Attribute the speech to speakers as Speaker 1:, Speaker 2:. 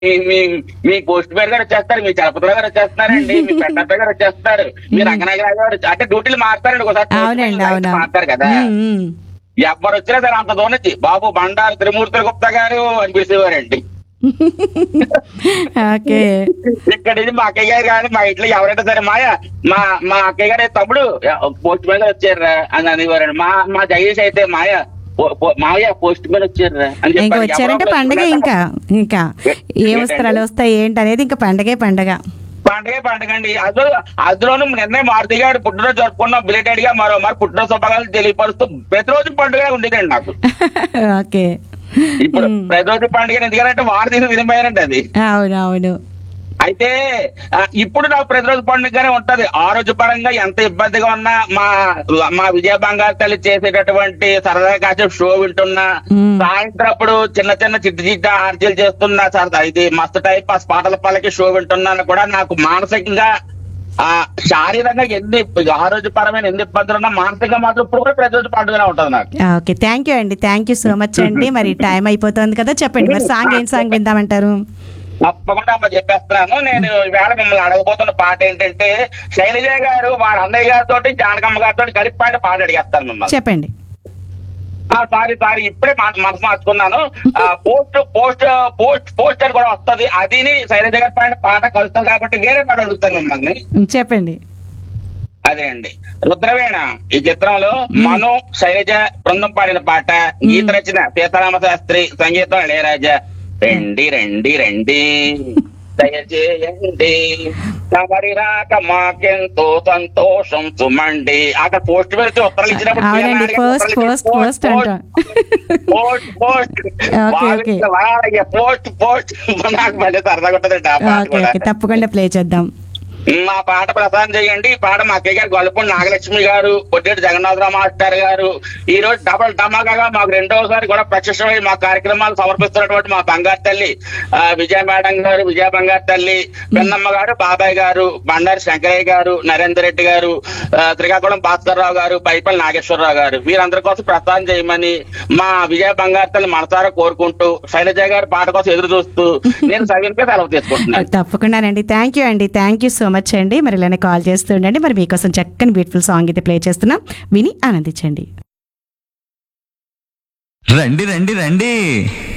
Speaker 1: మీ- మీ మీ post man గారు వచ్చేస్తారు మీ చలపతిరావు గారు వచ్చేస్తున్నారండి మీ పెద్దప్ప గారు వచ్చేస్తారు మీ రంగనాయక గారు వచ్చి- అంటే డ్యూటీలు మారుతారండి ఒకసారి post man
Speaker 2: అవునండి
Speaker 1: లైట్
Speaker 2: అవును
Speaker 1: మారుతారు కదా
Speaker 2: ఉమ్, ఉమ్.
Speaker 1: ఎవరు వచ్చినా సరే అంత దూరం నుంచి బాబు బండారు త్రిమూర్తుల గుప్తా గారు అని పిలిచేవారండి
Speaker 2: ఓకే
Speaker 1: ఇక్కడ ఇది మా అక్కయ్య గారు కానీ మా ఇంట్లో ఎవరైనా సరే మాయ మా మా అక్కయ్య గారి తమ్ముడు పోస్ట్ మ్యాన్ గారు వచ్చారా అని అనేవారండి మా మా జగదీష్ అయితే మాయ పో- పో- మాయ పోస్ట్ మ్యాన్ వచ్చారా అని
Speaker 2: ఇంకా
Speaker 1: చెప్పారు.
Speaker 2: వచ్చారంటే
Speaker 1: ఎవరో
Speaker 2: పండగ
Speaker 1: ఒకరు
Speaker 2: ఇంకా ఇంకా ఏ వస్త్రాలు వస్తాయి ఏంటి అనేది ఇంకా పండగే పండగ
Speaker 1: పండగే పండగ అండి అందులో అందులోనూ నిన్నే మారుతి గారు పుట్టినరోజు జరుపుకున్నాం బిలేటెడ్ గా మరో మరి పుట్టినరోజు శుభాకాంక్షలు తెలియపరుస్తూ ప్రతిరోజు పండుగ ఉండేదండి నాకు
Speaker 2: ఓకే
Speaker 1: ఇప్పుడు
Speaker 2: మ్మ్.
Speaker 1: ప్రతిరోజు పండుగ ఎందుకంటే వారదీన వినిపోయారండి అది
Speaker 2: అవును అవును
Speaker 1: అయితే ఆ, ఇప్పుడు నాకు ప్రతిరోజు పండుగగానే ఉంటది ఆరోగ్య పరంగా ఎంత ఇబ్బందిగా ఉన్నా మా మా విజయ బంగారు తల్లి చేసేటటువంటి సరదా కాసేపు షో వింటున్నా
Speaker 2: మ్మ్.
Speaker 1: సాయంత్రం అప్పుడు చిన్న చిన్న చిట్టి చిట్ట ఆర్జీలు చేస్తున్నా సరదా ఇది మస్తు టైప్ ఆ పాటల పల్లకి షో వింటున్నాను కూడా నాకు మానసికంగా ఆ శారీరంగా ఎన్ని ఆరోగ్యపరమైన ఎన్ని ఇబ్బందులు ఉన్నా మానసికంగా మాత్రం ఇప్పుడు కూడా ప్రతిరోజు పండుగనే ఉంటది నాకు
Speaker 2: ఓకే థ్యాంక్ యూ అండి థ్యాంక్ యూ సో మచ్ అండి మరి టైం అయిపోతుంది కదా చెప్పండి మరి సాంగ్ ఏం సాంగ్ విందామంటారు
Speaker 1: తప్పకుండా అమ్మ చెప్పేస్తున్నాను నేను ఈవేళ మిమ్మల్ని అడగబోతున్న పాట ఏంటంటే శైలజ గారు వాళ్ళ అన్నయ్య గారితో జానకమ్మ గారితో కలిపి పాట పాట అడిగేస్తాను మిమ్మల్ని
Speaker 2: చెప్పండి
Speaker 1: ఆ, సారీ సారీ ఇప్పుడే మాట మనసు మార్చుకున్నాను ఆ, పోస్ట్ పోస్ట్ పోస్ట్ పోస్టర్ కూడా వస్తది అదిని శైలజ గారి పైన పాట కలుస్తాం కాబట్టి వేరే పాట అడుగుతాను మిమ్మల్ని
Speaker 2: ఉమ్, చెప్పండి
Speaker 1: అదే అండి రుద్రవేణ ఈ చిత్రంలో మను శైలజ బృందం పాడిన పాట గీత రచన సీతారామ శాస్త్రి సంగీతం ఇళయరాజా రండి రండి రండి దయచేయండి తమరి రాక మాకెంతో సంతోషం సుమండి అక్కడ పోస్ట్ పెడితే ఉత్తరాలు ఇచ్చినప్పుడు
Speaker 2: అవునండి,
Speaker 1: పిల్లలు
Speaker 2: post,
Speaker 1: అడిగే
Speaker 2: post,
Speaker 1: ఉత్తరాలు
Speaker 2: post
Speaker 1: ఇచ్చి
Speaker 2: అంటాం.
Speaker 1: Post post
Speaker 2: okay, okay.
Speaker 1: Post post నాకు మళ్ళీ సరదాగా ఉంటుందండి ఆ పాట
Speaker 2: ఓకే
Speaker 1: కూడా
Speaker 2: ఓకే తప్పకుండా ప్లే చేద్దాం
Speaker 1: మా పాట ప్రసారం చేయండి ఈ పాట మా అక్కయ్య గారు గొల్లపూడి నాగలక్ష్మి గారు పొట్టేటి జగన్నాథరావు మాస్టర్ గారు ఈ రోజు డబల్ ధమాకాగా మాకు రెండవసారి కూడా ప్రత్యక్షమై మా కార్యక్రమాలు సమర్పిస్తున్నటువంటి మా బంగారు తల్లి ఆ, విజయ మేడం గారు విజయ బంగారు తల్లి పెన్నమ్మ గారు బాబాయ్ గారు బండారి శంకరయ్య గారు నరేందర్ రెడ్డి గారు ఆ, శ్రీకాకుళం భాస్కర్ రావు గారు పైపల్లి నాగేశ్వరరావు గారు వీరందరి కోసం ప్రసారం చేయమని మా విజయ బంగారు తల్లి మనసారా కోరుకుంటూ శైలజ గారి పాట కోసం ఎదురు చూస్తూ నేను సవిన్కే సెలవు తీసుకుంటున్నాను
Speaker 2: తప్పకుండానండి థ్యాంక్ యూ అండి థ్యాంక్ యూ సో మచ్ అండి మరి ఇలానే కాల్ చేస్తూ ఉండండి మరి మీకోసం చక్కని బ్యూటిఫుల్ సాంగ్ అయితే ప్లే చేస్తున్నాం విని ఆనందించండి
Speaker 3: రండి రండి రండి